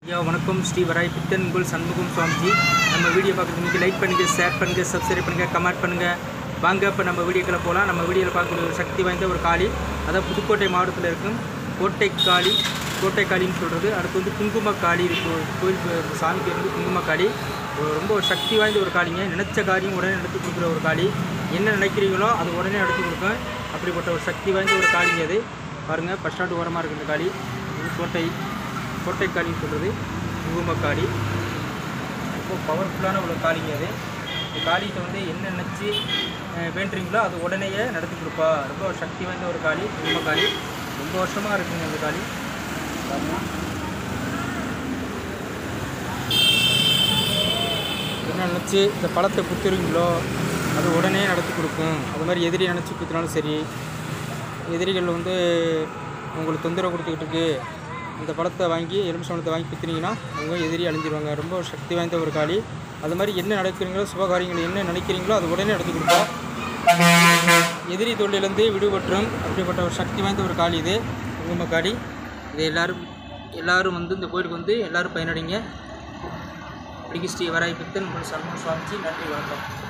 ஐயா வணக்கம் ஸ்ரீ வராய் பித்தன் உங்கள் சண்முகம் சுவாமிஜி நம்ம வீடியோ பார்க்குறதுக்கு லைக் பண்ணுங்கள் ஷேர் பண்ணுங்கள் சப்ஸ்கிரைப் பண்ணுங்கள் கமெண்ட் பண்ணுங்கள் வாங்க இப்போ நம்ம வீடியோக்களை போகலாம் நம்ம வீடியோவில் பார்க்கக்கூடிய ஒரு சக்தி வாய்ந்த ஒரு காளி அதான் புதுக்கோட்டை மாவட்டத்தில் இருக்கும் கோட்டை காளி கோட்டை காளின்னு சொல்கிறது அடுத்து வந்து குங்கும காளி இருக்கு கோயில் பே- சாமி பேர் வந்து குங்கும காளி ஒரு ரொம்ப ஒரு சக்தி வாய்ந்த ஒரு காளிங்க நினச்ச காரியம் உடனே நடத்தி கொடுக்குற ஒரு காளி என்ன நினைக்கிறீங்களோ அது உடனே நடத்தி கொடுக்கும் அப்படிப்பட்ட ஒரு சக்தி வாய்ந்த ஒரு காளிங்க அது பாருங்கள் பஸ் ஸ்டாண்டு ஓரமாக இருக்குது இந்த காளி இது கோட்டை கோட்டைக்காளின்னு சொல்கிறது குங்குமக்காளி ரொம்ப பவர்ஃபுல்லான ஒரு காளிங்க அது இந்த காளிகிட்ட வந்து என்ன நினச்சி வேண்டுறீங்களோ அது உடனேயே நடத்தி கொடுப்பா ரொம்ப ஒரு சக்தி வாய்ந்த ஒரு காளி குங்குமக்காளி ரொம்ப வருஷமாக இருக்குங்க இந்த காளி பாருங்க. என்ன நினச்சி இந்த பழத்தை குத்துறீங்களோ அது உடனே நடத்தி கொடுக்கும் அது மாதிரி எதிரி நினச்சி குத்துனாலும் சரி எதிரிகள் வந்து உங்களுக்கு தொந்தரவு கொடுத்துக்கிட்டு இருக்கு இந்த பழத்தை வாங்கி எலுமிச்சம்பழத்தை வாங்கி குத்துனீங்கன்னா அவங்க எதிரி அழிஞ்சிருவாங்க ரொம்ப ஒரு சக்தி வாய்ந்த ஒரு காளி அது மாதிரி என்ன நடக்கிறீங்களோ சுபகாரியங்கள் என்ன நினைக்கிறீங்களோ அது உடனே நடத்தி கொடுப்போம் எதிரி தொழிலிருந்து விடுபற்றும் அப்படிப்பட்ட ஒரு சக்தி வாய்ந்த ஒரு காளி இது குங்கும காளி இது எல்லாரும் எல்லாரும் வந்து இந்த கோயிலுக்கு வந்து எல்லாரும் பயனடைங்க ஸ்ரீ வராய் பித்தன் உங்கள் சண்முக சுவாமிஜி நன்றி வணக்கம்